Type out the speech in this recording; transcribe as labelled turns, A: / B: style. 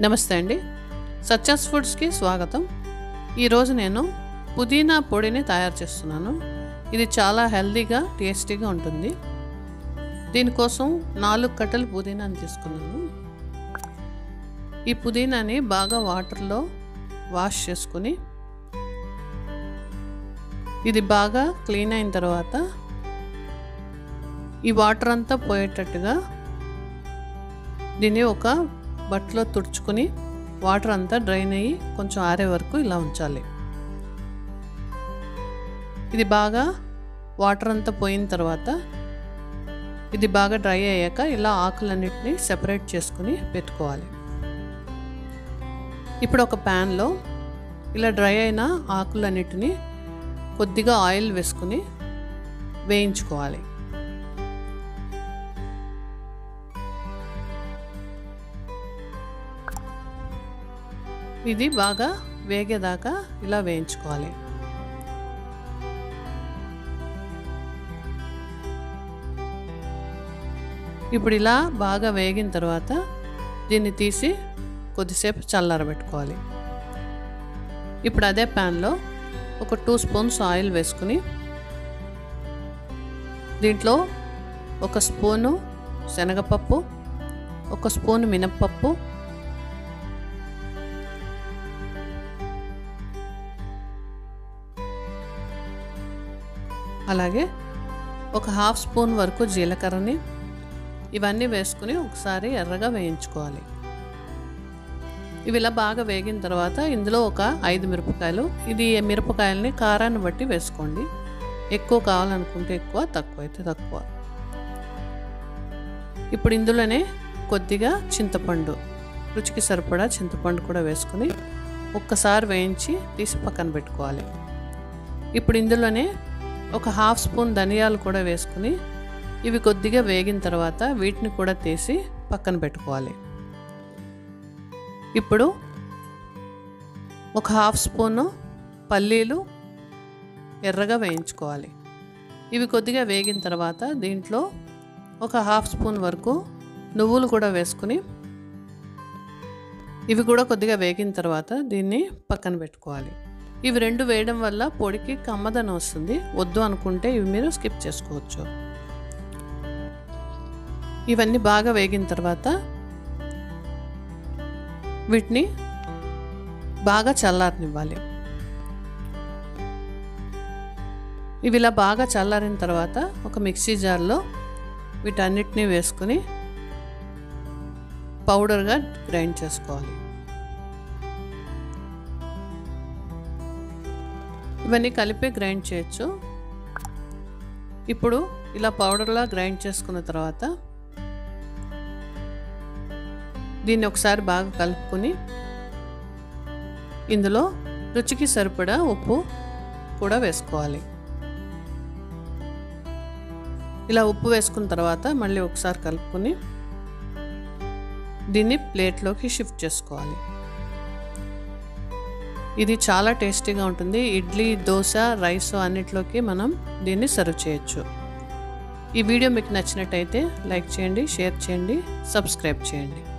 A: నమస్తే అండి సత్యాస్ ఫుడ్స్కి స్వాగతం ఈరోజు నేను పుదీనా పొడిని తయారు చేస్తున్నాను ఇది చాలా హెల్తీగా టేస్టీగా ఉంటుంది దీనికోసం నాలుగు కట్టలు పుదీనాని తీసుకున్నాను ఈ పుదీనాని బాగా వాటర్లో వాష్ చేసుకుని ఇది బాగా క్లీన్ అయిన తర్వాత ఈ వాటర్ అంతా పోయేటట్టుగా దీన్ని ఒక బట్టలో తుడుచుకొని వాటర్ అంతా డ్రైన్ అయ్యి కొంచెం ఆరే వరకు ఇలా ఉంచాలి ఇది బాగా వాటర్ అంతా పోయిన తర్వాత ఇది బాగా డ్రై అయ్యాక ఇలా ఆకులన్నిటిని సెపరేట్ చేసుకుని పెట్టుకోవాలి ఇప్పుడు ఒక ప్యాన్లో ఇలా డ్రై అయిన ఆకులన్నిటిని కొద్దిగా ఆయిల్ వేసుకుని వేయించుకోవాలి ఇది బాగా వేగేదాకా ఇలా వేయించుకోవాలి ఇప్పుడు ఇలా బాగా వేగిన తర్వాత దీన్ని తీసి కొద్దిసేపు చల్లారబెట్టుకోవాలి ఇప్పుడు అదే ప్యాన్లో ఒక టూ స్పూన్స్ ఆయిల్ వేసుకుని దీంట్లో ఒక స్పూను శనగపప్పు ఒక స్పూన్ మినప్పప్పు అలాగే ఒక హాఫ్ స్పూన్ వరకు జీలకర్రని ఇవన్నీ వేసుకుని ఒకసారి ఎర్రగా వేయించుకోవాలి ఇవి ఇలా బాగా వేగిన తర్వాత ఇందులో ఒక ఐదు మిరపకాయలు ఇది మిరపకాయలని కారాన్ని బట్టి వేసుకోండి ఎక్కువ కావాలనుకుంటే ఎక్కువ తక్కువ అయితే తక్కువ ఇప్పుడు ఇందులోనే కొద్దిగా చింతపండు రుచికి సరిపడా చింతపండు కూడా వేసుకుని ఒక్కసారి వేయించి తీసి పక్కన పెట్టుకోవాలి ఇప్పుడు ఇందులోనే ఒక హాఫ్ స్పూన్ ధనియాలు కూడా వేసుకుని ఇవి కొద్దిగా వేగిన తర్వాత వీటిని కూడా తీసి పక్కన పెట్టుకోవాలి ఇప్పుడు ఒక హాఫ్ స్పూను పల్లీలు ఎర్రగా వేయించుకోవాలి ఇవి కొద్దిగా వేగిన తర్వాత దీంట్లో ఒక హాఫ్ స్పూన్ వరకు నువ్వులు కూడా వేసుకుని ఇవి కూడా కొద్దిగా వేగిన తర్వాత దీన్ని పక్కన పెట్టుకోవాలి ఇవి రెండు వేయడం వల్ల పొడికి కమ్మదనం వస్తుంది వద్దు అనుకుంటే ఇవి మీరు స్కిప్ చేసుకోవచ్చు ఇవన్నీ బాగా వేగిన తర్వాత వీటిని బాగా చల్లారనివ్వాలి ఇవి ఇలా బాగా చల్లారిన తర్వాత ఒక మిక్సీ జార్లో వీటన్నిటిని వేసుకుని పౌడర్గా గ్రైండ్ చేసుకోవాలి ఇవన్నీ కలిపి గ్రైండ్ చేయొచ్చు ఇప్పుడు ఇలా పౌడర్లా గ్రైండ్ చేసుకున్న తర్వాత దీన్ని ఒకసారి బాగా కలుపుకొని ఇందులో రుచికి సరిపడా ఉప్పు కూడా వేసుకోవాలి ఇలా ఉప్పు వేసుకున్న తర్వాత మళ్ళీ ఒకసారి కలుపుకొని దీన్ని ప్లేట్లోకి షిఫ్ట్ చేసుకోవాలి ఇది చాలా టేస్టీగా ఉంటుంది ఇడ్లీ దోశ రైస్ అన్నిట్లోకి మనం దీన్ని సర్వ్ చేయొచ్చు ఈ వీడియో మీకు నచ్చినట్టయితే లైక్ చేయండి షేర్ చేయండి సబ్స్క్రైబ్ చేయండి